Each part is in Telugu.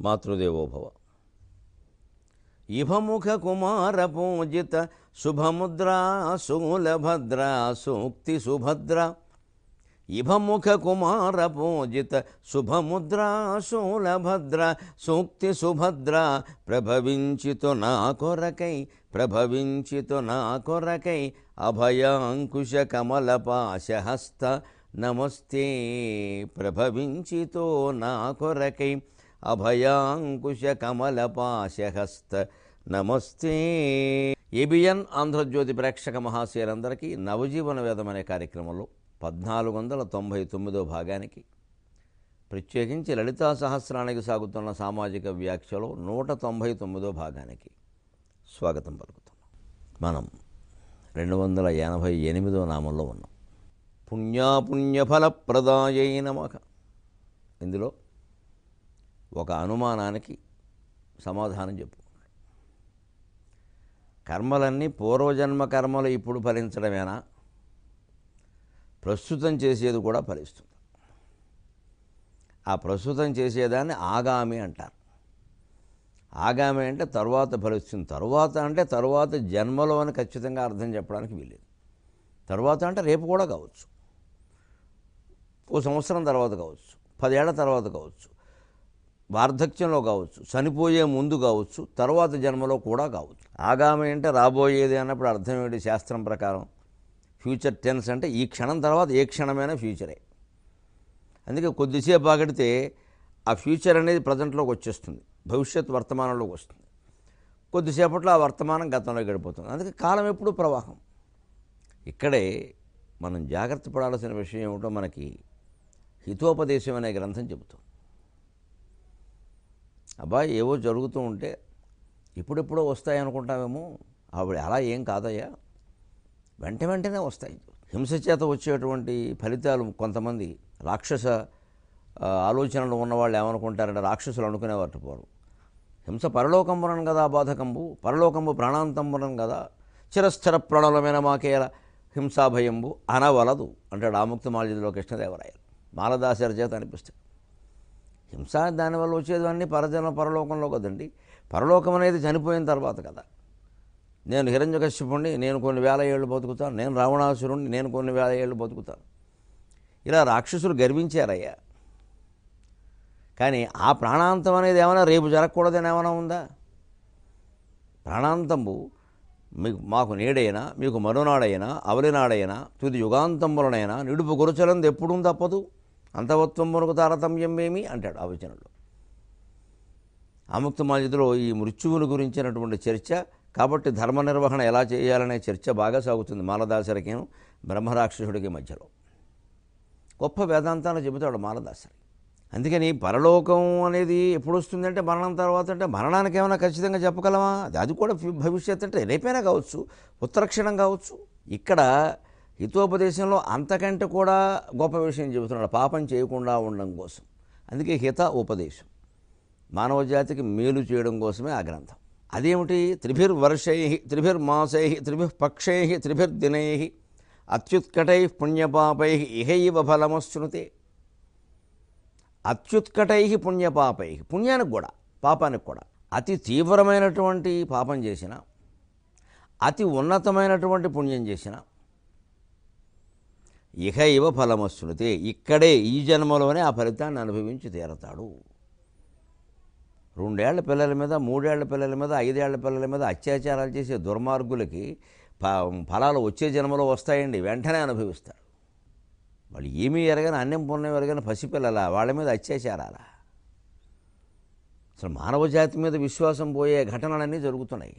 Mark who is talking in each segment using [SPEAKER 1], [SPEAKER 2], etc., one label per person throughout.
[SPEAKER 1] మాతృదేవోభవ ఇభముఖ కుమార పూజిత శుభముద్రా శూలభద్ర సూక్తి సుభద్ర ఇభముఖ కుమార పూజిత శుభముద్రా శూలభద్ర సూక్తి సుభద్ర ప్రభవించితు నా కొరకై ప్రభవించితు నా కొరకై అభయాంకుశ కమల పాశహస్త నమస్తే ప్రభవించితో నా కొరకై అభయాంకుశ కమల పాశహస్త నమస్తే ఏబిఎన్ ఆంధ్రజ్యోతి ప్రేక్షక మహాశయులందరికీ నవజీవన వేదం అనే కార్యక్రమంలో పద్నాలుగు వందల తొంభై తొమ్మిదో భాగానికి ప్రత్యేకించి లలితా సహస్రానికి సాగుతున్న సామాజిక వ్యాఖ్యలో నూట తొంభై తొమ్మిదో భాగానికి స్వాగతం పలుకుతున్నాం మనం రెండు వందల ఎనభై ఎనిమిదో నామంలో ఉన్నాం పుణ్యాపుణ్యఫలప్రదాయై నమక ఇందులో ఒక అనుమానానికి సమాధానం చెప్పుకున్నాడు కర్మలన్నీ పూర్వజన్మ కర్మలు ఇప్పుడు ఫలించడమేనా ప్రస్తుతం చేసేది కూడా ఫలిస్తుంది ఆ ప్రస్తుతం చేసేదాన్ని ఆగామి అంటారు ఆగామి అంటే తరువాత ఫలిస్తుంది తరువాత అంటే తరువాత జన్మలో అని ఖచ్చితంగా అర్థం చెప్పడానికి వీలేదు తరువాత అంటే రేపు కూడా కావచ్చు ఓ సంవత్సరం తర్వాత కావచ్చు పదేళ్ల తర్వాత కావచ్చు వార్ధక్యంలో కావచ్చు చనిపోయే ముందు కావచ్చు తర్వాత జన్మలో కూడా కావచ్చు ఆగామి అంటే రాబోయేది అన్నప్పుడు అర్థం ఏంటి శాస్త్రం ప్రకారం ఫ్యూచర్ టెన్స్ అంటే ఈ క్షణం తర్వాత ఏ క్షణమైనా ఫ్యూచరే అందుకే కొద్దిసేపు ఆగడితే ఆ ఫ్యూచర్ అనేది ప్రజెంట్లోకి వచ్చేస్తుంది భవిష్యత్ వర్తమానంలోకి వస్తుంది కొద్దిసేపట్లో ఆ వర్తమానం గతంలో గడిపోతుంది అందుకే కాలం ఎప్పుడూ ప్రవాహం ఇక్కడే మనం జాగ్రత్త పడాల్సిన విషయం ఏమిటో మనకి హితోపదేశం అనే గ్రంథం చెబుతుంది అబ్బాయి ఏవో జరుగుతూ ఉంటే ఇప్పుడెప్పుడో వస్తాయి అనుకుంటామేమో ఆవిడ అలా ఏం కాదయ్యా వెంట వెంటనే వస్తాయి హింస చేత వచ్చేటువంటి ఫలితాలు కొంతమంది రాక్షస ఆ, ఆలోచనలు ఉన్నవాళ్ళు ఏమనుకుంటారంటే రాక్షసులు అనుకునేవారు పోరు హింస పరలోకంబునం కదా బాధకంబు పరలోకంబు ప్రాణాంతంబునం కదా చిరస్థిర ప్రణలమైన మాకేల హింసాభయంబు అనవలదు అంటాడు ఆముక్త మాల్యదిలో కృష్ణదేవరాయలు మాలదాసరి చేత అనిపిస్తాడు హింస దానివల్ల వచ్చేవన్నీ పరజన పరలోకంలో కదండి పరలోకం అనేది చనిపోయిన తర్వాత కదా నేను హిరణ్యకశ్యపుణ్ణి నేను కొన్ని వేల ఏళ్ళు బతుకుతాను నేను రావణాసురుణ్ణి నేను కొన్ని వేల ఏళ్ళు బతుకుతాను ఇలా రాక్షసులు గర్వించారయ్యా కానీ ఆ ప్రాణాంతం అనేది ఏమైనా రేపు జరగకూడదని ఏమైనా ఉందా ప్రాణాంతంబు మీకు మాకు నేడైనా మీకు మరునాడైనా అవలినాడైనా తుది యుగాంతంబులనైనా నిడుపు గురచలంది ఎప్పుడూ తప్పదు అంతవత్వంబునకు తారతమ్యం ఏమి అంటాడు ఆ వచనంలో ఆముక్త మాల్యతలో ఈ మృత్యువుని గురించినటువంటి చర్చ కాబట్టి ధర్మ నిర్వహణ ఎలా చేయాలనే చర్చ బాగా సాగుతుంది మాలదాసరికిను బ్రహ్మరాక్షసుడికి మధ్యలో గొప్ప వేదాంతాన్ని చెబుతాడు మాలదాసరి అందుకని పరలోకం అనేది ఎప్పుడు వస్తుందంటే మరణం తర్వాత అంటే మరణానికి ఏమైనా ఖచ్చితంగా చెప్పగలమా అది అది కూడా ఫ్యూ- భవిష్యత్ అంటే రేపైనా కావచ్చు ఉత్తరక్షణం కావచ్చు ఇక్కడ హితోపదేశంలో అంతకంటే కూడా గొప్ప విషయం చెబుతున్నాడు పాపం చేయకుండా ఉండడం కోసం అందుకే హిత ఉపదేశం మానవ జాతికి మేలు చేయడం కోసమే ఆ గ్రంథం అదేమిటి త్రిభిర్వర్షై త్రిభిర్మాసై త్రిభిర్పక్షై త్రిభిర్దినై అత్యుత్కటై పుణ్యపాపై ఇహైవ ఫలమశ్నుతే అత్యుత్కటై పుణ్యపాపై పుణ్యానికి కూడా పాపానికి కూడా అతి తీవ్రమైనటువంటి పాపం చేసిన అతి ఉన్నతమైనటువంటి పుణ్యం చేసిన ఇహ ఇవ ఫలమశ్నుతే ఇక్కడే ఈ జన్మలోనే ఆ ఫలితాన్ని అనుభవించి తీరతాడు రెండేళ్ల పిల్లల మీద మూడేళ్ల పిల్లల మీద ఐదేళ్ల పిల్లల మీద అత్యాచారాలు చేసే దుర్మార్గులకి ఫ- ఫలాలు వచ్చే జన్మలో వస్తాయండి వెంటనే అనుభవిస్తారు వాళ్ళు ఏమీ ఎరగని అన్నం పుణ్యం ఎరగని పసిపిల్లల వాళ్ళ మీద అత్యాచారాలా అసలు మానవ జాతి మీద విశ్వాసం పోయే ఘటనలన్నీ జరుగుతున్నాయి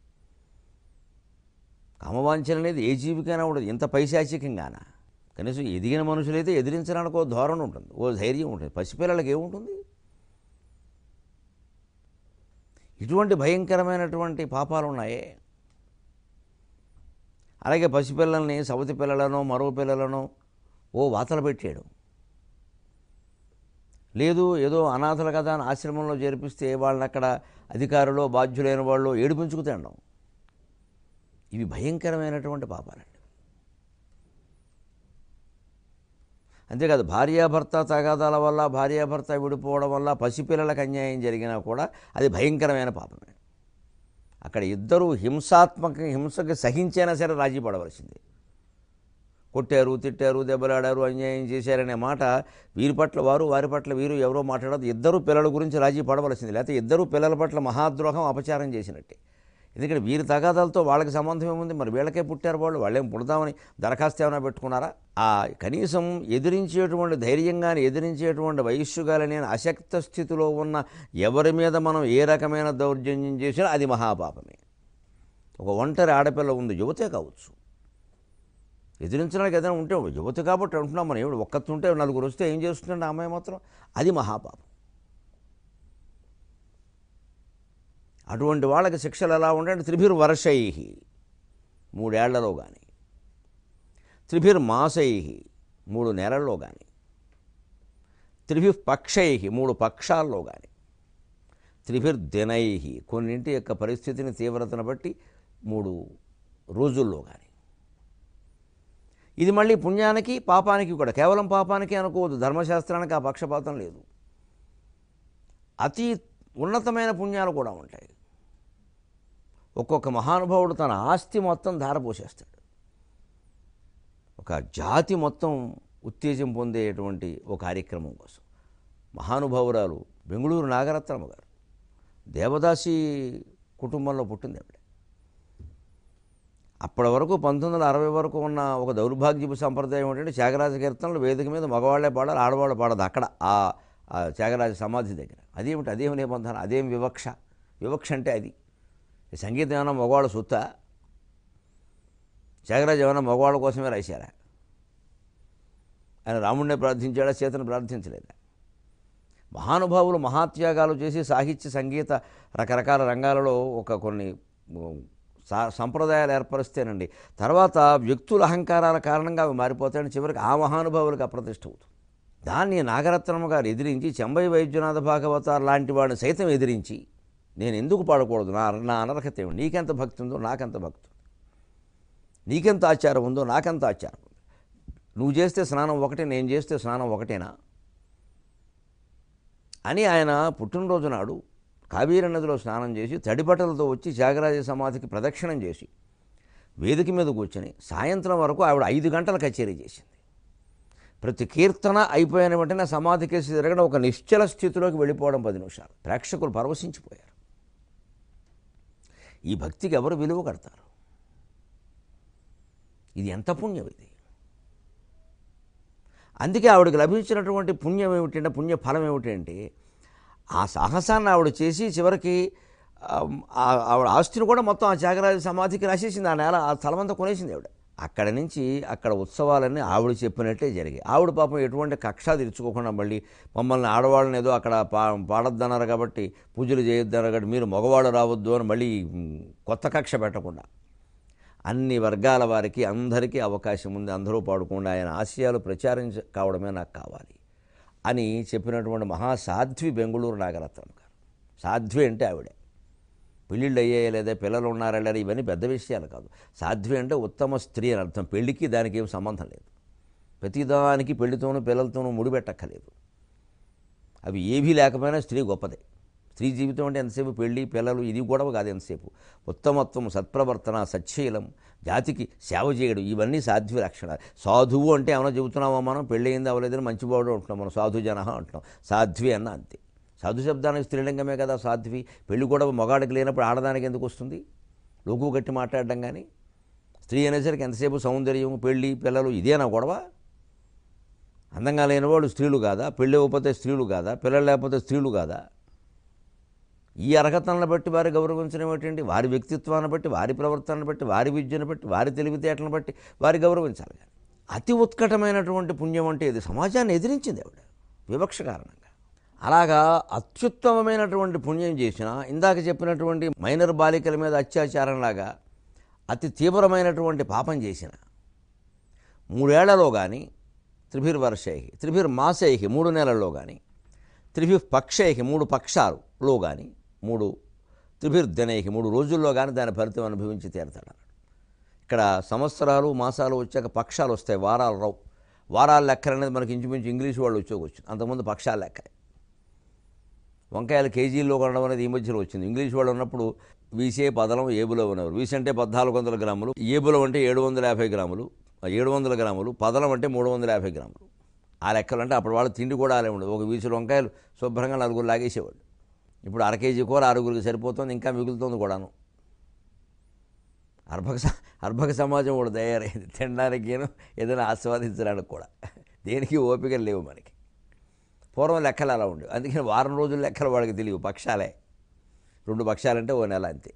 [SPEAKER 1] కామవాంఛన అనేది ఏ జీవికైనా ఉండదు ఇంత పైశాచికంగానా కనీసం ఎదిగిన మనుషులైతే ఎదిరించడానికి ఓ ధోరణి ఉంటుంది ఓ ధైర్యం ఉంటుంది పసిపిల్లలకి ఏముంటుంది ఇటువంటి భయంకరమైనటువంటి పాపాలు ఉన్నాయే అలాగే పసిపిల్లల్ని సవతి పిల్లలను మరో పిల్లలను ఓ వాతలు పెట్టాడు లేదు ఏదో అనాథలు కదా అని ఆశ్రమంలో చేర్పిస్తే వాళ్ళని అక్కడ అధికారులు బాధ్యులైన వాళ్ళు ఏడిపించుకు తినడం ఇవి భయంకరమైనటువంటి పాపాలండి అంతేకాదు భార్యాభర్త తగాదాల వల్ల భార్యాభర్త విడిపోవడం వల్ల పసిపిల్లలకు అన్యాయం జరిగినా కూడా అది భయంకరమైన పాపమే అక్కడ ఇద్దరు హింసాత్మక హింసకి సహించైనా సరే రాజీ పడవలసిందే కొట్టారు తిట్టారు దెబ్బలాడారు అన్యాయం చేశారనే మాట వీరి పట్ల వారు వారి పట్ల వీరు ఎవరో మాట్లాడదు ఇద్దరు పిల్లల గురించి రాజీ పడవలసింది లేకపోతే ఇద్దరు పిల్లల పట్ల మహాద్రోహం అపచారం చేసినట్టే ఎందుకంటే వీరి తగాదాలతో వాళ్ళకి సంబంధం ఏముంది మరి వీళ్ళకే పుట్టారు వాళ్ళు వాళ్ళేం పుడదామని దరఖాస్తు ఏమైనా పెట్టుకున్నారా ఆ కనీసం ఎదిరించేటువంటి ధైర్యంగాని ఎదిరించేటువంటి వయస్సు గాని అశక్త స్థితిలో ఉన్న ఎవరి మీద మనం ఏ రకమైన దౌర్జన్యం చేసినా అది మహాపాపమే ఒక ఒంటరి ఆడపిల్ల ఉంది యువతే కావచ్చు ఎదిరించడానికి ఏదైనా ఉంటే యువత కాబట్టి అంటున్నాం మనం ఏమిటి ఒక్కతుంటే నలుగురు వస్తే ఏం చేస్తుందండి ఆ అమ్మాయి మాత్రం అది మహాపాపం అటువంటి వాళ్ళకి శిక్షలు ఎలా ఉంటాయంటే త్రిభిర్ వర్షై మూడేళ్లలో కానీ త్రిభిర్ మాసై మూడు నెలల్లో కానీ త్రిభి పక్షై మూడు పక్షాల్లో కానీ త్రిభిర్ దినై కొన్నింటి యొక్క పరిస్థితిని తీవ్రతను బట్టి మూడు రోజుల్లో కానీ ఇది మళ్ళీ పుణ్యానికి పాపానికి కూడా కేవలం పాపానికి అనుకోవద్దు ధర్మశాస్త్రానికి ఆ పక్షపాతం లేదు అతి ఉన్నతమైన పుణ్యాలు కూడా ఉంటాయి ఒక్కొక్క మహానుభావుడు తన ఆస్తి మొత్తం ధారపోసేస్తాడు ఒక జాతి మొత్తం ఉత్తేజం పొందేటువంటి ఒక కార్యక్రమం కోసం మహానుభావురాలు బెంగళూరు నాగరత్నమ్మ గారు దేవదాసి కుటుంబంలో పుట్టింది ఆవిడ అప్పటి వరకు పంతొమ్మిది వందల అరవై వరకు ఉన్న ఒక దౌర్భాగ్యపు సంప్రదాయం ఏంటంటే త్యాగరాజ కీర్తనలు వేదిక మీద మగవాళ్లే పాడాలి ఆడవాళ్ళు పాడదు అక్కడ ఆ ఆ త్యాగరాజ సమాధి దగ్గర అదేమిటి అదేం నిబంధన అదేం వివక్ష వివక్ష అంటే అది ఈ సంగీతం ఏమైనా మగవాళ్ళ సుత్త త్యాగరాజు ఏమైనా మగవాళ్ళ కోసమే రాశారా ఆయన రాముడినే ప్రార్థించాడా చేతను ప్రార్థించలేదా మహానుభావులు మహాత్యాగాలు చేసి సాహిత్య సంగీత రకరకాల రంగాలలో ఒక కొన్ని సా- సంప్రదాయాలు ఏర్పరిస్తేనండి తర్వాత వ్యక్తుల అహంకారాల కారణంగా అవి మారిపోతాయని చివరికి ఆ మహానుభావులకు అప్రతిష్ట అవుతుంది దాన్ని నాగరత్నమ్మ గారు ఎదిరించి చెంబై వైద్యనాథ భాగవతార్ లాంటి వాడిని సైతం ఎదిరించి నేను ఎందుకు పాడకూడదు నా నా అనర్హత ఏమి నీకెంత భక్తి ఉందో నాకెంత భక్తి ఉంది నీకెంత ఆచారం ఉందో నాకెంత ఆచారం ఉంది నువ్వు చేస్తే స్నానం ఒకటే నేను చేస్తే స్నానం ఒకటేనా అని ఆయన పుట్టినరోజు నాడు కావేరీ నదిలో స్నానం చేసి తడిబట్టలతో వచ్చి త్యాగరాజ సమాధికి ప్రదక్షిణం చేసి వేదిక మీద కూర్చొని సాయంత్రం వరకు ఆవిడ ఐదు గంటల కచేరీ చేసింది ప్రతి కీర్తన అయిపోయిన వెంటనే సమాధి కేసి తిరగడం ఒక నిశ్చల స్థితిలోకి వెళ్ళిపోవడం పది నిమిషాలు ప్రేక్షకులు పరవశించిపోయారు ఈ భక్తికి ఎవరు విలువ కడతారు ఇది ఎంత పుణ్యం ఇది అందుకే ఆవిడకి లభించినటువంటి పుణ్యం ఏమిటంటే పుణ్య ఫలం ఏమిటంటే ఆ సాహసాన్ని ఆవిడ చేసి చివరికి ఆమ్, ఆ- ఆవిడ ఆస్తిని కూడా మొత్తం ఆ త్యాగరాజ సమాధికి రాసేసింది ఆ నేల ఆ స్థలం అంతా కొనేసింది ఆవిడ అక్కడ నుంచి అక్కడ ఉత్సవాలన్నీ ఆవిడ చెప్పినట్టే జరిగాయి ఆవిడ పాపం ఎటువంటి కక్ష తీర్చుకోకుండా మళ్ళీ మమ్మల్ని ఆడవాళ్ళని ఏదో అక్కడ పా పాడొద్దన్నారు కాబట్టి పూజలు చేయొద్దన్నారు కాబట్టి మీరు మగవాళ్ళు రావద్దు అని మళ్ళీ ఉమ్, కొత్త కక్ష పెట్టకుండా అన్ని వర్గాల వారికి అందరికీ అవకాశం ఉంది అందరూ పాడుకుండా ఆయన ఆశయాలు ప్రచారం చే- కావడమే నాకు కావాలి అని చెప్పినటువంటి మహాసాధ్వి బెంగుళూరు నాగరత్నం గారు సాధ్వి అంటే ఆవిడే పెళ్ళిళ్ళు అయ్యాయా లేదా పిల్లలు ఉన్నారా లేదా ఇవన్నీ పెద్ద విషయాలు కాదు సాధ్వి అంటే ఉత్తమ స్త్రీ అని అర్థం పెళ్ళికి దానికి ఏం సంబంధం లేదు ప్రతిదానికి పెళ్లితోనూ పిల్లలతోనూ ముడిపెట్టక్కర్లేదు అవి ఏవీ లేకపోయినా స్త్రీ గొప్పదే స్త్రీ జీవితం అంటే ఎంతసేపు పెళ్ళి పిల్లలు ఇది గొడవ కాదు ఎంతసేపు ఉత్తమత్వం సత్ప్రవర్తన సచ్చీలం జాతికి సేవ చేయడం ఇవన్నీ సాధ్వి లక్షణాలు సాధువు అంటే ఏమైనా చెబుతున్నామా మనం పెళ్ళి అయింది అవ్వలేదని మంచివాడు అంటున్నాం మనం సాధు జన అంటున్నాం సాధ్వి అన్న అంతే సాధు శబ్దానికి స్త్రీలింగమే కదా సాధ్వి పెళ్లి గొడవ మగాడికి లేనప్పుడు ఆడదానికి ఎందుకు వస్తుంది లోకు గట్టి మాట్లాడడం కానీ స్త్రీ అనేసరికి ఎంతసేపు సౌందర్యం పెళ్ళి పిల్లలు ఇదేనా గొడవ అందంగా లేని వాళ్ళు స్త్రీలు కాదా పెళ్ళి ఇవ్వకపోతే స్త్రీలు కాదా పిల్లలు లేకపోతే స్త్రీలు కాదా ఈ అర్హతలను బట్టి వారి గౌరవించడం ఏంటండి వారి వ్యక్తిత్వాన్ని బట్టి వారి ప్రవర్తనను బట్టి వారి విద్యను బట్టి వారి తెలివితేటలను బట్టి వారి గౌరవించాలి కానీ అతి ఉత్కటమైనటువంటి పుణ్యం అంటే ఇది సమాజాన్ని ఎదిరించింది ఆవిడ వివక్ష కారణంగా అలాగా అత్యుత్తమమైనటువంటి పుణ్యం చేసిన ఇందాక చెప్పినటువంటి మైనర్ బాలికల మీద అత్యాచారంలాగా అతి తీవ్రమైనటువంటి పాపం చేసిన మూడేళ్లలో కానీ త్రిభిర్ వర్షై త్రిభిర్ మాసై మూడు నెలల్లో కానీ త్రిభి పక్షై మూడు పక్షాలలో కానీ మూడు త్రిభిర్ దినైకి మూడు రోజుల్లో కానీ దాని ఫలితం అనుభవించి తీరతాడు అన్నాడు ఇక్కడ సంవత్సరాలు మాసాలు వచ్చాక పక్షాలు వస్తాయి వారాలు రావు వారాల లెక్కలు అనేది మనకి ఇంచుమించు ఇంగ్లీష్ వాళ్ళు వచ్చి అంతకుముందు పక్షాల లెక్క వంకాయలు కేజీల్లో కొనడం అనేది ఈ మధ్యలో వచ్చింది ఇంగ్లీష్ వాళ్ళు ఉన్నప్పుడు వీసే పదలం ఏబులో ఉన్నవారు వీసే అంటే పద్నాలుగు వందల గ్రాములు ఏబులో అంటే ఏడు వందల యాభై గ్రాములు ఏడు వందల గ్రాములు పదలం అంటే మూడు వందల యాభై గ్రాములు ఆ లెక్కలు అంటే అప్పుడు వాళ్ళ తిండి కూడా అలా ఉండదు ఒక వీసులు వంకాయలు శుభ్రంగా నలుగురు లాగేసేవాళ్ళు ఇప్పుడు అర కేజీ కూర ఆరుగురికి సరిపోతుంది ఇంకా మిగులుతుంది కూడాను అర్భక స- అర్భక సమాజం కూడా తయారైంది తినడానికి ఏదైనా ఆస్వాదించడానికి కూడా దేనికి ఓపిక లేవు మనకి పూర్వం లెక్కలు అలా ఉండేవి అందుకని వారం రోజుల లెక్కలు వాళ్ళకి తెలియవు పక్షాలే రెండు పక్షాలంటే ఓ నెల అంతే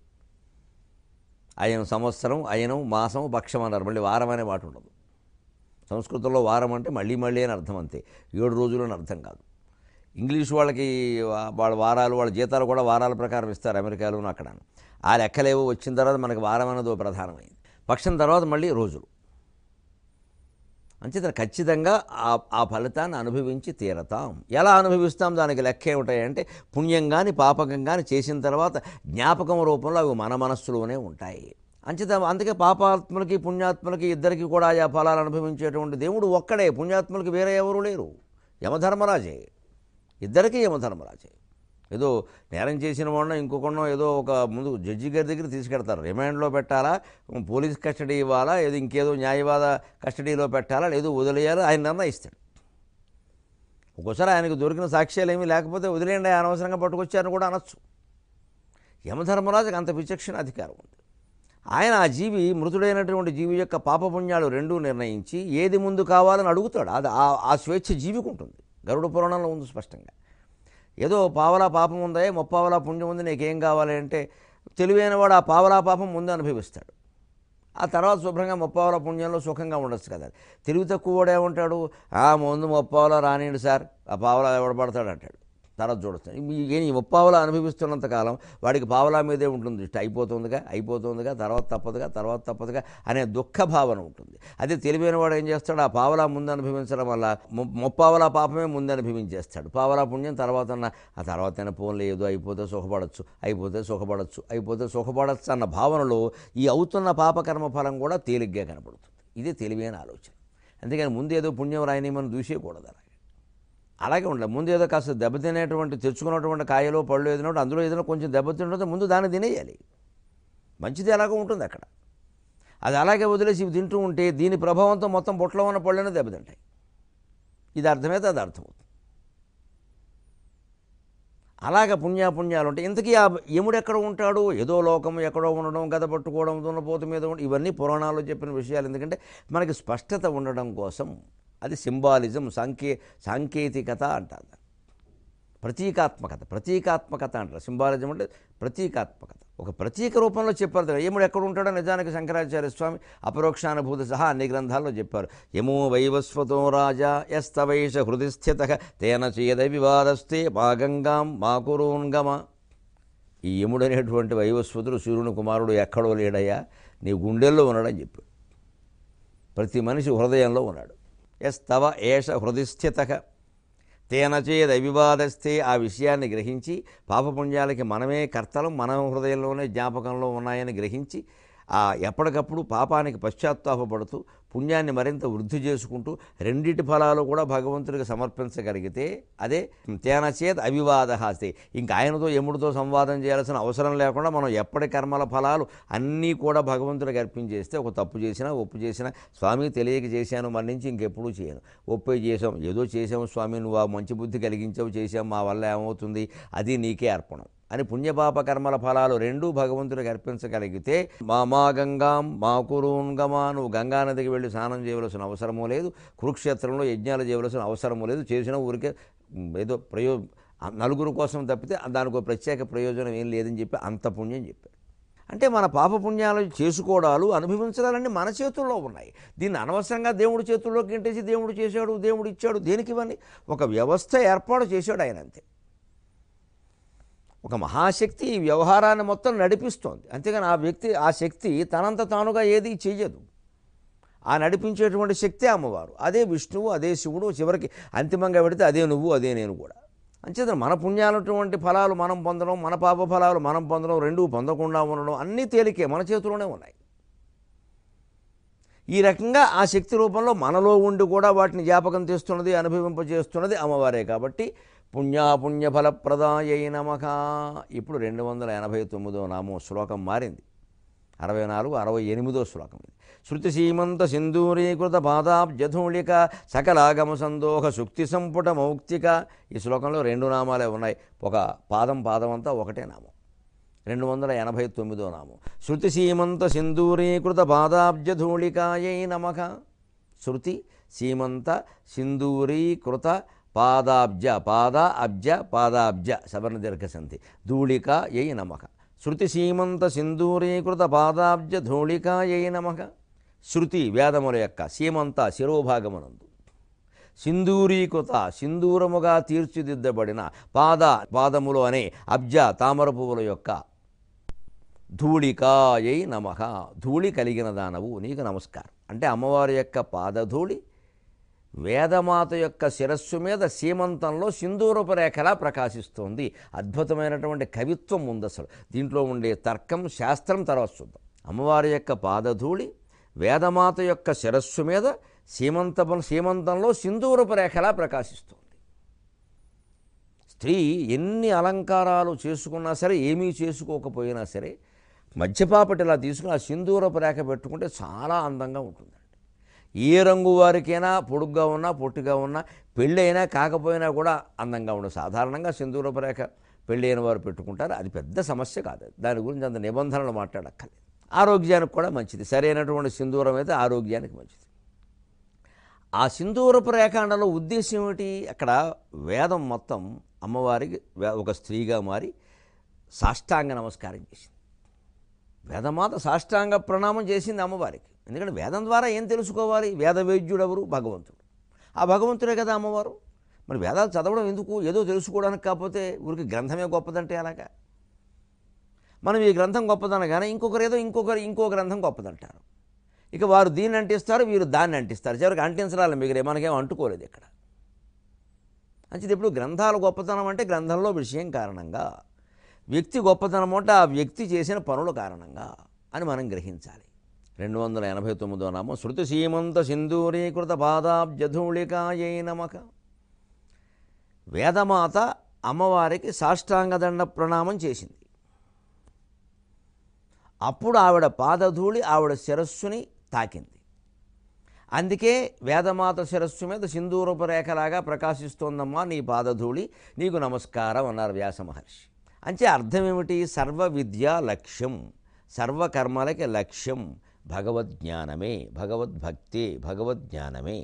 [SPEAKER 1] అయనం సంవత్సరం అయనం మాసం పక్షం అన్నారు మళ్ళీ వారం అనే మాట ఉండదు సంస్కృతంలో వారం అంటే మళ్ళీ మళ్ళీ అని అర్థం అంతే ఏడు రోజులు అని అర్థం కాదు ఇంగ్లీష్ వాళ్ళకి వా- వాళ్ళ వారాలు వాళ్ళ జీతాలు కూడా వారాల ప్రకారం ఇస్తారు అమెరికాలోను అక్కడ ఆ లెక్కలేవో వచ్చిన తర్వాత మనకి వారం అనేది ఓ ప్రధానమైంది పక్షం తర్వాత మళ్ళీ రోజులు అంచేత ఖచ్చితంగా ఆ ఆ ఫలితాన్ని అనుభవించి తీరతాం ఎలా అనుభవిస్తాం దానికి లెక్క ఏమిటాయంటే పుణ్యం కానీ పాపకం కానీ చేసిన తర్వాత జ్ఞాపకం రూపంలో అవి మన మనస్సులోనే ఉంటాయి అంచేత అందుకే పాపాత్మలకి పుణ్యాత్మలకి ఇద్దరికి కూడా ఆయా ఫలాలు అనుభవించేటువంటి దేవుడు ఒక్కడే పుణ్యాత్మలకి వేరే ఎవరు లేరు యమధర్మరాజే ఇద్దరికీ యమధర్మరాజే ఏదో నేరం చేసిన వాడినో ఇంకొకనో ఏదో ఒక ముందు జడ్జి గారి దగ్గర తీసుకెడతారు రిమాండ్లో పెట్టాలా పోలీస్ కస్టడీ ఇవ్వాలా ఏదో ఇంకేదో న్యాయవాద కస్టడీలో పెట్టాలా లేదో వదిలేయాలో ఆయన నిర్ణయిస్తాడు ఒక్కోసారి ఆయనకు దొరికిన సాక్ష్యాలు ఏమీ లేకపోతే వదిలేయండి ఆయన అనవసరంగా పట్టుకొచ్చారని కూడా అనొచ్చు యమధర్మరాజుకి అంత విచక్షణ అధికారం ఉంది ఆయన ఆ జీవి మృతుడైనటువంటి జీవి యొక్క పాపపుణ్యాలు రెండూ నిర్ణయించి ఏది ముందు కావాలని అడుగుతాడు అది ఆ ఆ స్వేచ్ఛ జీవికి ఉంటుంది గరుడ పురాణంలో ఉంది స్పష్టంగా ఏదో పావలా పాపం ఉందా ముప్పావలా పుణ్యం ఉంది నీకేం కావాలి అంటే తెలివైన వాడు ఆ పావలా పాపం ముందు అనుభవిస్తాడు ఆ తర్వాత శుభ్రంగా ముప్పావల పుణ్యంలో సుఖంగా ఉండొచ్చు కదా తెలివి తక్కువ వాడు ఏమంటాడు ఆ ముందు ముప్పావలా రానియండి సార్ ఆ పావలా ఎవడబడతాడు అంటాడు తర్వాత చూడొచ్చు ఈ ఈ ముప్పావలా అనుభవిస్తున్నంత కాలం వాడికి పావలా మీదే ఉంటుంది ఇష్ట అయిపోతుందిగా అయిపోతుందిగా తర్వాత తప్పదుగా తర్వాత తప్పదుగా అనే దుఃఖ భావన ఉంటుంది అదే తెలివైన వాడు ఏం చేస్తాడు ఆ పావలా ముందు అనుభవించడం వల్ల ము- ముప్పావలా పాపమే ముందు అనుభవించేస్తాడు పావలా పుణ్యం తర్వాత ఆ తర్వాత పోన్లే ఏదో అయిపోతే సుఖపడచ్చు అయిపోతే సుఖపడచ్చు అయిపోతే సుఖపడచ్చు అన్న భావనలో ఈ అవుతున్న పాపకర్మ ఫలం కూడా తేలిగ్గా కనపడుతుంది ఇది తెలివైన ఆలోచన అందుకని ముందు ఏదో పుణ్యం రాయని మనం దూసేయకూడదు అలాగే అలాగే ఉండాలి ముందు ఏదో కాస్త దెబ్బతినేటువంటి తెచ్చుకున్నటువంటి కాయలో పళ్ళు ఏదైనా అందులో ఏదైనా కొంచెం దెబ్బతింటుందో ముందు దాన్ని తినేయాలి మంచిది ఎలాగో ఉంటుంది అక్కడ అది అలాగే వదిలేసి ఇవి తింటూ ఉంటే దీని ప్రభావంతో మొత్తం బొట్లో ఉన్న పళ్ళనే దెబ్బతింటాయి ఇది అర్థమైతే అది అర్థమవుతుంది అలాగ పుణ్యాపుణ్యాలు ఉంటాయి ఇంతకీ ఆ యముడు ఎక్కడ ఉంటాడు ఏదో లోకం ఎక్కడో ఉండడం గద పట్టుకోవడం దున్నపోతు మీద ఉండడం ఇవన్నీ పురాణాల్లో చెప్పిన విషయాలు ఎందుకంటే మనకి స్పష్టత ఉండడం కోసం అది సింబాలిజం సాంకే సాంకేతికత అంటారు దాన్ని. ప్రతీకాత్మకత ప్రతీకాత్మకత అంటారు సింబాలిజం అంటే ప్రతీకాత్మకత ఒక ప్రతీక రూపంలో చెప్పారు కదా యముడు ఎక్కడ ఉంటాడో నిజానికి శంకరాచార్య స్వామి అపరోక్షానుభూతి సహా అన్ని గ్రంథాల్లో చెప్పారు యమో వైవస్వతో రాజా ఎస్తవైష హృది స్థిత తేన చేద వివాదస్తే మా గంగాం మా కురూన్గమ ఈ యముడు అనేటువంటి వైవస్వతుడు సూర్యుని కుమారుడు ఎక్కడో లేడయ్యా నీ గుండెల్లో ఉన్నాడని చెప్పాడు ప్రతి మనిషి హృదయంలో ఉన్నాడు ఎస్ తవ ఏష హృదిస్థిత తేన చేద వివాదస్తే ఆ విషయాన్ని గ్రహించి పాపపుణ్యాలకి మనమే కర్తలం మన హృదయంలోనే జ్ఞాపకంలో ఉన్నాయని గ్రహించి ఆ ఎప్పటికప్పుడు పాపానికి పశ్చాత్తాపపడుతూ పుణ్యాన్ని మరింత వృద్ధి చేసుకుంటూ రెండిటి ఫలాలు కూడా భగవంతుడికి సమర్పించగలిగితే అదే తేన చేత అవివాద హాస్తే ఇంకా ఆయనతో యముడితో సంవాదం చేయాల్సిన అవసరం లేకుండా మనం ఎప్పటి కర్మల ఫలాలు అన్నీ కూడా భగవంతుడికి అర్పించేస్తే ఒక తప్పు చేసినా ఒప్పు చేసినా స్వామి తెలియక చేశాను మన నుంచి ఇంకెప్పుడూ చేయను ఒప్పే చేసాం ఏదో చేసాము స్వామి నువ్వు ఆ మంచి బుద్ధి కలిగించావు చేసాం మా వల్ల ఏమవుతుంది అది నీకే అర్పణం అని పుణ్యపాప కర్మల ఫలాలు రెండూ భగవంతుడికి అర్పించగలిగితే మా మా గంగాం మా కురూన్గమా నువ్వు గంగా నదికి వెళ్ళి స్నానం చేయవలసిన అవసరమూ లేదు కురుక్షేత్రంలో యజ్ఞాలు చేయవలసిన అవసరమూ లేదు చేసిన ఊరికే ఉమ్, ఏదో ప్రయో నలుగురు కోసం తప్పితే దానికి ఒక ప్రత్యేక ప్రయోజనం ఏం లేదని చెప్పి అంత పుణ్యం చెప్పారు అంటే మన పాపపుణ్యాలు చేసుకోవడాలు అనుభవించడాలన్నీ మన చేతుల్లో ఉన్నాయి దీన్ని అనవసరంగా దేవుడి చేతుల్లోకి ఇంటేసి దేవుడు చేశాడు దేవుడు ఇచ్చాడు దేనికి ఇవన్నీ ఒక వ్యవస్థ ఏర్పాటు చేశాడు ఆయన అంతే ఒక మహాశక్తి ఈ వ్యవహారాన్ని మొత్తం నడిపిస్తోంది అంతేగాని ఆ వ్యక్తి ఆ శక్తి తనంత తానుగా ఏది చెయ్యదు ఆ నడిపించేటువంటి శక్తి అమ్మవారు అదే విష్ణువు అదే శివుడు చివరికి అంతిమంగా పెడితే అదే నువ్వు అదే నేను కూడా అంచేత మన పుణ్యాలటువంటి ఫలాలు మనం పొందడం మన పాప ఫలాలు మనం పొందడం రెండూ పొందకుండా ఉండడం అన్నీ తేలికే మన చేతిలోనే ఉన్నాయి ఈ రకంగా ఆ శక్తి రూపంలో మనలో ఉండి కూడా వాటిని జ్ఞాపకం తెస్తున్నది అనుభవింపజేస్తున్నది అమ్మవారే కాబట్టి పుణ్యాపుణ్య ఫలప్రదాయ నమక ఇప్పుడు రెండు వందల ఎనభై తొమ్మిదో నామం శ్లోకం మారింది అరవై నాలుగు అరవై ఎనిమిదో శ్లోకం ఇది శృతి సీమంత సింధూరీకృత పాదాబ్జధూళిక సకలాగమ సందోహ సుక్తి సంపుట మౌక్తిక ఈ శ్లోకంలో రెండు నామాలే ఉన్నాయి ఒక పాదం పాదం అంతా ఒకటే నామం రెండు వందల ఎనభై తొమ్మిదో నామం శృతి సీమంత సింధూరీకృత పాదాబ్జధూళికాయై నమక శృతి సీమంత సింధూరీకృత పాదాబ్జ పాద అబ్జ పాదాబ్జ సవర్ణ దీర్ఘ సంధి ధూళిక యై నమక శృతి సీమంత సింధూరీకృత పాదాబ్జ ధూళికాయై నమక శృతి వేదముల యొక్క సీమంత శిరోభాగమునందు సింధూరీకృత సింధూరముగా తీర్చిదిద్దబడిన పాద పాదములు అనే అబ్జ తామర పువ్వుల యొక్క ధూళికాయై నమః ధూళి కలిగిన దానవు నీకు నమస్కారం అంటే అమ్మవారి యొక్క పాదధూళి వేదమాత యొక్క శిరస్సు మీద సీమంతంలో సింధూరపు రేఖలా ప్రకాశిస్తోంది అద్భుతమైనటువంటి కవిత్వం ఉంది అసలు దీంట్లో ఉండే తర్కం శాస్త్రం తర్వాత చూద్దాం అమ్మవారి యొక్క పాదధూళి వేదమాత యొక్క శిరస్సు మీద సీమంత సీమంతంలో సింధూరపు రేఖలా ప్రకాశిస్తుంది స్త్రీ ఎన్ని అలంకారాలు చేసుకున్నా సరే ఏమీ చేసుకోకపోయినా సరే మధ్యపాపటి ఇలా తీసుకుని ఆ సింధూరపు రేఖ పెట్టుకుంటే చాలా అందంగా ఉంటుందండి ఏ రంగు వారికైనా పొడుగ్గా ఉన్నా పొట్టిగా ఉన్నా పెళ్ళి అయినా కాకపోయినా కూడా అందంగా ఉండదు సాధారణంగా సింధూరపు రేఖ పెళ్ళి అయిన వారు పెట్టుకుంటారు అది పెద్ద సమస్య కాదు దాని గురించి అంత నిబంధనలు మాట్లాడక్కర్లేదు ఆరోగ్యానికి కూడా మంచిది సరైనటువంటి సింధూరం అయితే ఆరోగ్యానికి మంచిది ఆ సింధూరపు రేఖాండలో ఉద్దేశం ఏమిటి అక్కడ వేదం మొత్తం అమ్మవారికి వే- ఒక స్త్రీగా మారి సాష్టాంగ నమస్కారం చేసింది వేదమాత సాష్టాంగ ప్రణామం చేసింది అమ్మవారికి ఎందుకంటే వేదం ద్వారా ఏం తెలుసుకోవాలి వేద వైద్యుడు ఎవరు భగవంతుడు ఆ భగవంతుడే కదా అమ్మవారు మరి వేదాలు చదవడం ఎందుకు ఏదో తెలుసుకోవడానికి కాకపోతే ఊరికి గ్రంథమే గొప్పదంటే అలాగా మనం ఈ గ్రంథం గొప్పదనగానే ఇంకొకరు ఏదో ఇంకొకరు ఇంకో గ్రంథం గొప్పదంటారు ఇక వారు దీన్ని అంటిస్తారు వీరు దాన్ని అంటిస్తారు చివరికి అంటించడాలి మిగిలే మనకేం అంటుకోలేదు ఇక్కడ అంచేది ఇప్పుడు గ్రంథాల గొప్పతనం అంటే గ్రంథంలో విషయం కారణంగా వ్యక్తి గొప్పతనం అంటే ఆ వ్యక్తి చేసిన పనుల కారణంగా అని మనం గ్రహించాలి రెండు వందల ఎనభై తొమ్మిదో నామం శృతి సీమంత సింధూరీకృత పాదాబ్జధూళికాయై నమక వేదమాత అమ్మవారికి సాష్టాంగదండ ప్రణామం చేసింది అప్పుడు ఆవిడ పాదధూళి ఆవిడ శిరస్సుని తాకింది అందుకే వేదమాత శిరస్సు మీద సింధూరపు రేఖలాగా ప్రకాశిస్తోందమ్మా నీ పాదధూళి నీకు నమస్కారం అన్నారు వ్యాస మహర్షి అంటే అర్థం ఏమిటి సర్వ విద్యా లక్ష్యం సర్వకర్మలకి లక్ష్యం భగవద్జ్ఞానమే భగవద్భక్తే భగవద్జ్ఞానమే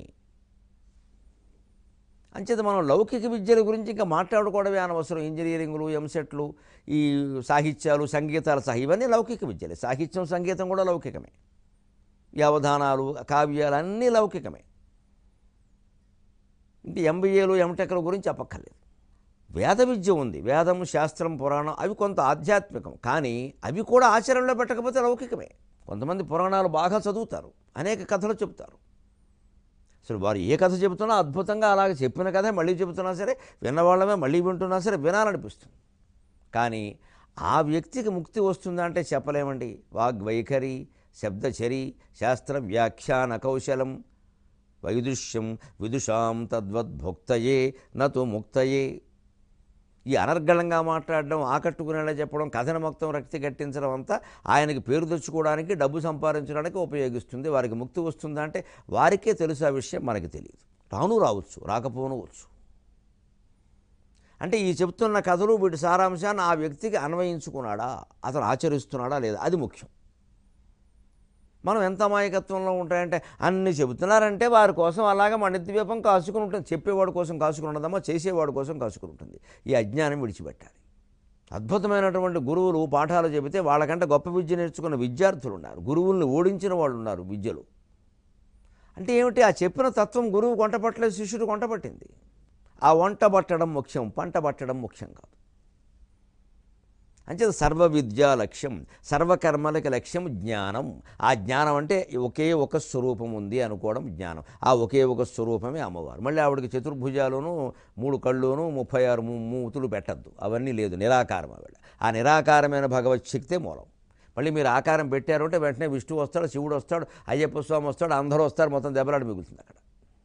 [SPEAKER 1] అంచేత మనం లౌకిక విద్యల గురించి ఇంకా మాట్లాడుకోవడమే అనవసరం ఇంజనీరింగ్లు ఎంసెట్లు ఈ సాహిత్యాలు సంగీతాలు సహా ఇవన్నీ లౌకిక విద్యలే సాహిత్యం సంగీతం కూడా లౌకికమే ఈ అవధానాలు కావ్యాలు అన్నీ లౌకికమే ఇంక ఎంబీఏలు ఎంటెక్ల గురించి చెప్పక్కర్లేదు వేద విద్య ఉంది వేదం శాస్త్రం పురాణం అవి కొంత ఆధ్యాత్మికం కానీ అవి కూడా ఆచరణలో పెట్టకపోతే లౌకికమే కొంతమంది పురాణాలు బాగా చదువుతారు అనేక కథలు చెబుతారు అసలు వారు ఏ కథ చెబుతున్నా అద్భుతంగా అలాగే చెప్పిన కథ మళ్ళీ చెబుతున్నా సరే విన్నవాళ్ళమే మళ్ళీ వింటున్నా సరే వినాలనిపిస్తుంది కానీ ఆ వ్యక్తికి ముక్తి వస్తుందా అంటే చెప్పలేమండి వాగ్వైఖరి శబ్దచరి శాస్త్ర వ్యాఖ్యాన కౌశలం వైదుష్యం విదుషాం తద్వద్భుక్తయే నతు ముక్తయే ఈ అనర్గళంగా మాట్లాడడం ఆకట్టుకునేలా చెప్పడం కథన మొత్తం రక్తి కట్టించడం అంతా ఆయనకి పేరు తెచ్చుకోవడానికి డబ్బు సంపాదించడానికి ఉపయోగిస్తుంది వారికి ముక్తి వస్తుందా అంటే వారికే తెలుసు ఆ విషయం మనకి తెలియదు రాను రావచ్చు రాకపోనవచ్చు అంటే ఈ చెప్తున్న కథలు వీటి సారాంశాన్ని ఆ వ్యక్తికి అన్వయించుకున్నాడా అతను ఆచరిస్తున్నాడా లేదా అది ముఖ్యం మనం ఎంత అమాయకత్వంలో ఉంటాయంటే అన్ని చెబుతున్నారంటే వారి కోసం అలాగే మన ద్వీపం కాసుకుని ఉంటుంది చెప్పేవాడి కోసం కాసుకుని ఉండదమ్మా చేసేవాడి కోసం కాసుకుని ఉంటుంది ఈ అజ్ఞానం విడిచిపెట్టాలి అద్భుతమైనటువంటి గురువులు పాఠాలు చెబితే వాళ్ళకంటే గొప్ప విద్య నేర్చుకున్న విద్యార్థులు ఉన్నారు గురువుల్ని ఓడించిన వాళ్ళు ఉన్నారు విద్యలో అంటే ఏమిటి ఆ చెప్పిన తత్వం గురువు కొంట పట్టలేదు శిష్యుడు కొంట పట్టింది ఆ వంట పట్టడం ముఖ్యం పంట పట్టడం ముఖ్యం కాదు అంచేత సర్వ విద్యా లక్ష్యం సర్వకర్మలకి లక్ష్యం జ్ఞానం ఆ జ్ఞానం అంటే ఒకే ఒక స్వరూపం ఉంది అనుకోవడం జ్ఞానం ఆ ఒకే ఒక స్వరూపమే అమ్మవారు మళ్ళీ ఆవిడకి చతుర్భుజాలును మూడు కళ్ళును ముప్పై ఆరు మూ- మూతులు పెట్టద్దు అవన్నీ లేదు నిరాకారం ఆవిడ ఆ నిరాకారమైన భగవత్ శక్తే మూలం మళ్ళీ మీరు ఆకారం పెట్టారు అంటే వెంటనే విష్ణువు వస్తాడు శివుడు వస్తాడు అయ్యప్ప స్వామి వస్తాడు అందరూ వస్తారు మొత్తం దెబ్బలాడి మిగులుతుంది అక్కడ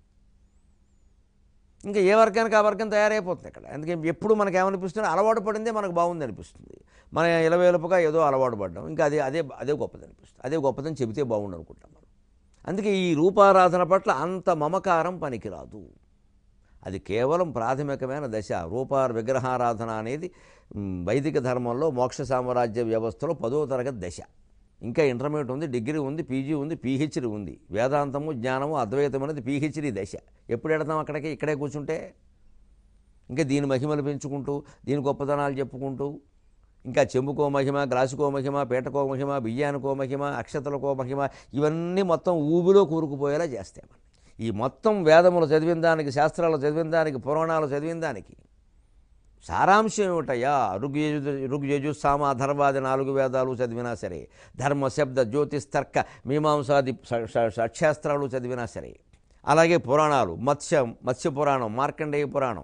[SPEAKER 1] ఇంకా ఏ వర్గానికి ఆ వర్గం తయారైపోతుంది అక్కడ అందుకే ఎప్పుడు మనకి ఏమనిపిస్తుంది అలవాటు పడిందే మనకు బాగుంది అనిపిస్తుంది మన ఇలవేలుపుగా ఏదో అలవాటు పడ్డాం ఇంకా అదే అదే అదే గొప్పది అనిపిస్తుంది అదే గొప్పదని చెబితే బాగుండు అనుకుంటాం మనం అందుకే ఈ రూపారాధన పట్ల అంత మమకారం పనికిరాదు అది కేవలం ప్రాథమికమైన దశ రూప విగ్రహారాధన అనేది మ్, వైదిక ధర్మంలో మోక్ష సామ్రాజ్య వ్యవస్థలో పదో తరగతి దశ ఇంకా ఇంటర్మీడియట్ ఉంది డిగ్రీ ఉంది పీజీ ఉంది పీహెచ్డీ ఉంది వేదాంతము జ్ఞానము అద్వైతం అనేది పీహెచ్డీ దశ ఎప్పుడు వెడతాం అక్కడికి ఇక్కడే కూర్చుంటే ఇంకా దీని మహిమలు పెంచుకుంటూ దీని గొప్పతనాలు చెప్పుకుంటూ ఇంకా చెంబుకో మహిమ గ్లాసుకో మహిమ పీటకో మహిమ బియ్యానికో మహిమ అక్షతలకో మహిమ ఇవన్నీ మొత్తం ఊబిలో కూరుకుపోయేలా చేస్తాయి మనం ఈ మొత్తం వేదములు చదివిన దానికి శాస్త్రాలు చదివిన దానికి పురాణాలు చదివిన దానికి సారాంశం ఏమిటయ్యా ఋగ్యజు ఋగ్యజు సామ అధర్వాది నాలుగు వేదాలు చదివినా సరే ధర్మ శబ్ద జ్యోతిష్ తర్క మీమాంసాది ష- ష- షట్శాస్త్రాలు చదివినా సరే అలాగే పురాణాలు మత్స్య మత్స్య పురాణం మార్కండేయ పురాణం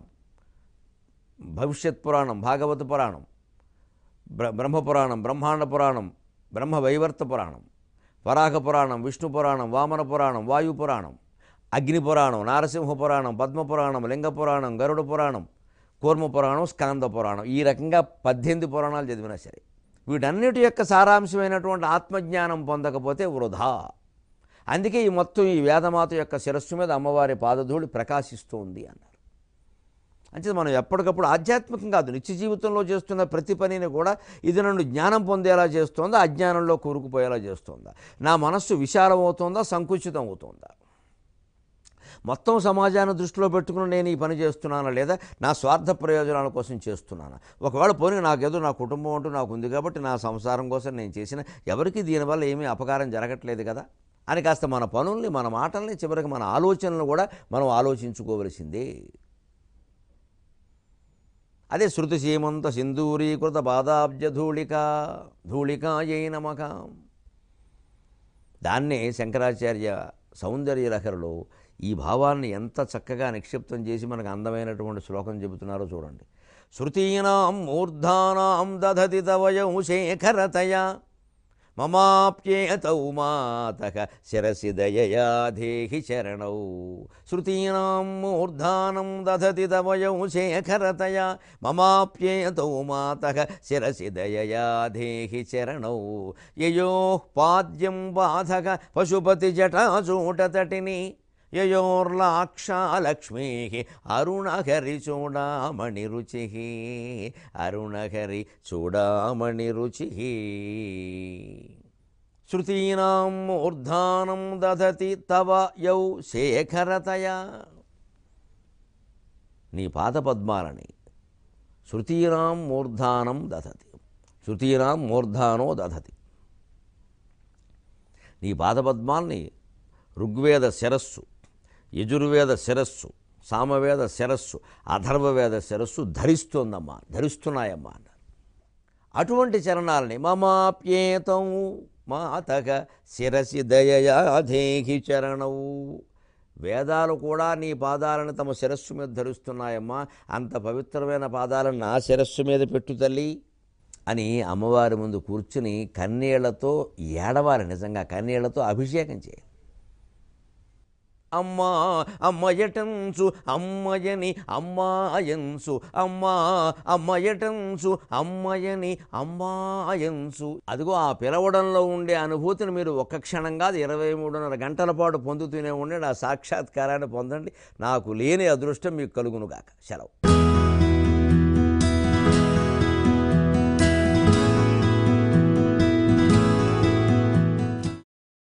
[SPEAKER 1] భవిష్యత్ పురాణం భాగవత పురాణం బ్ర బ్రహ్మ పురాణం బ్రహ్మాండ పురాణం బ్రహ్మ వైవర్త పురాణం వరాహ పురాణం విష్ణు పురాణం వామన పురాణం వాయు పురాణం అగ్ని పురాణం నారసింహ పురాణం పద్మ పురాణం లింగ పురాణం గరుడ పురాణం కూర్మ పురాణం స్కంద పురాణం ఈ రకంగా పద్దెనిమిది పురాణాలు చదివినా సరే వీటన్నిటి యొక్క సారాంశమైనటువంటి ఆత్మజ్ఞానం పొందకపోతే వృధా అందుకే ఈ మొత్తం ఈ వేదమాత యొక్క శిరస్సు మీద అమ్మవారి పాదధూళి ప్రకాశిస్తోంది అన్నారు అంటే మనం ఎప్పటికప్పుడు ఆధ్యాత్మికం కాదు నిత్య జీవితంలో చేస్తున్న ప్రతి పనిని కూడా ఇది నన్ను జ్ఞానం పొందేలా చేస్తోందా అజ్ఞానంలో కూరుకుపోయేలా చేస్తోందా నా మనస్సు విశాలం అవుతోందా సంకుచితం అవుతోందా మొత్తం సమాజాన్ని దృష్టిలో పెట్టుకుని నేను ఈ పని చేస్తున్నానా లేదా నా స్వార్థ ప్రయోజనాల కోసం చేస్తున్నానా ఒకవేళ పోనీ నాకేదో నా కుటుంబం అంటూ నాకు ఉంది కాబట్టి నా సంసారం కోసం నేను చేసిన ఎవరికి దీనివల్ల ఏమీ అపకారం జరగట్లేదు కదా అని కాస్త మన పనుల్ని మన మాటల్ని చివరికి మన ఆలోచనలు కూడా మనం ఆలోచించుకోవలసిందే అదే శృతి సీమంత సింధూరీకృత పాదాబ్జ ధూళిక ధూళికాయై నమక దాన్నే శంకరాచార్య సౌందర్య లహరిలో ఈ భావాన్ని ఎంత చక్కగా నిక్షిప్తం చేసి మనకు అందమైనటువంటి శ్లోకం చెబుతున్నారో చూడండి శృతీనాం మూర్ధానాం దధతి తవయం శేఖరతయా మమాప్యేతౌ మాతక శిరసి దయయా దేహి చరణౌ శృతీనాం మూర్ధానం దధతి తవయౌ శేఖరతయా మమాప్యేతౌ మాతక శిరసి దయయా దేహి చరణౌ యయో పాద్యం బాధక పశుపతి జటాచూటతటిని యయోర్లాక్షాలక్ష్మీ అరుణహరి చూడామణి రుచి అరుణహరి చూడామణి రుచి శృతీనాం మూర్ధానం దదతి తవ యౌ శేఖరతయా నీ పాదపద్మాలని శృతీనాం మూర్ధానం దధతి శృతీనాం మూర్ధానో దధతి నీ పాదపద్మాల్ని ఋగ్వేద శిరస్సు యజుర్వేద శిరస్సు సామవేద శిరస్సు అథర్వవేద శిరస్సు ధరిస్తోందమ్మా ధరిస్తున్నాయమ్మా అన్నారు అటువంటి చరణాలని మమాప్యేతం మాతక శిరసి దయయాధేహి చరణవు వేదాలు కూడా నీ పాదాలను తమ శిరస్సు మీద ధరిస్తున్నాయమ్మా అంత పవిత్రమైన పాదాలను నా శిరస్సు మీద పెట్టు తల్లి అని అమ్మవారి ముందు కూర్చుని కన్నీళ్లతో ఏడవాలి నిజంగా కన్నీళ్లతో అభిషేకం చేయాలి అమ్మా అమ్మయటంచు అమ్మయని అమ్మాయంసు అమ్మా అమ్మయటంచు అమ్మయని అమ్మాయంసు అదిగో ఆ పిలవడంలో ఉండే అనుభూతిని మీరు ఒక్క క్షణం కాదు ఇరవై మూడున్నర గంటల పాటు పొందుతూనే ఉండండి ఆ సాక్షాత్కారాన్ని పొందండి నాకు లేని అదృష్టం మీకు కలుగునుగాక సెలవు